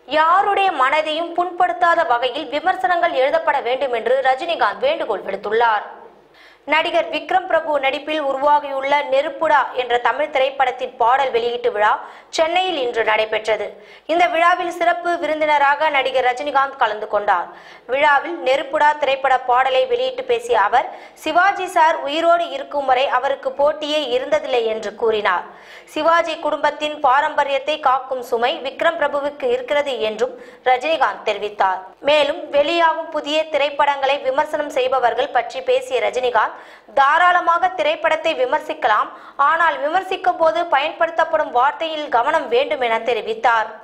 யாருடைய மனதையும் புண்படுத்தாத வகையில் விமர்சனங்கள் எழுதப்பட வேண்டும் என்று ரஜினிகாந்த் வேண்டுகோள் விடுத்துள்ளார் நடிகர் விக்ரம் பிரபு நடிப்பில் உருவாகியுள்ள நெருப்புடா என்ற தமிழ் திரைப்படத்தின் பாடல் வெளியீட்டு விழா சென்னையில் இன்று நடைபெற்றது இந்த விழாவில் சிறப்பு விருந்தினராக நடிகர் ரஜினிகாந்த் கலந்து கொண்டார் விழாவில் நெருப்புடா திரைப்பட பாடலை வெளியிட்டு பேசிய அவர் சிவாஜி சார் உயிரோடு இருக்கும் வரை அவருக்கு போட்டியே இருந்ததில்லை என்று கூறினார் சிவாஜி குடும்பத்தின் பாரம்பரியத்தை காக்கும் சுமை விக்ரம் பிரபுவுக்கு இருக்கிறது என்றும் ரஜினிகாந்த் தெரிவித்தார் மேலும் வெளியாகும் புதிய திரைப்படங்களை விமர்சனம் செய்பவர்கள் பற்றி பேசிய ரஜினிகாந்த் தாராளமாக திரைப்படத்தை விமர்சிக்கலாம் ஆனால் விமர்சிக்கும் போது பயன்படுத்தப்படும் வார்த்தையில் கவனம் வேண்டும் என தெரிவித்தார்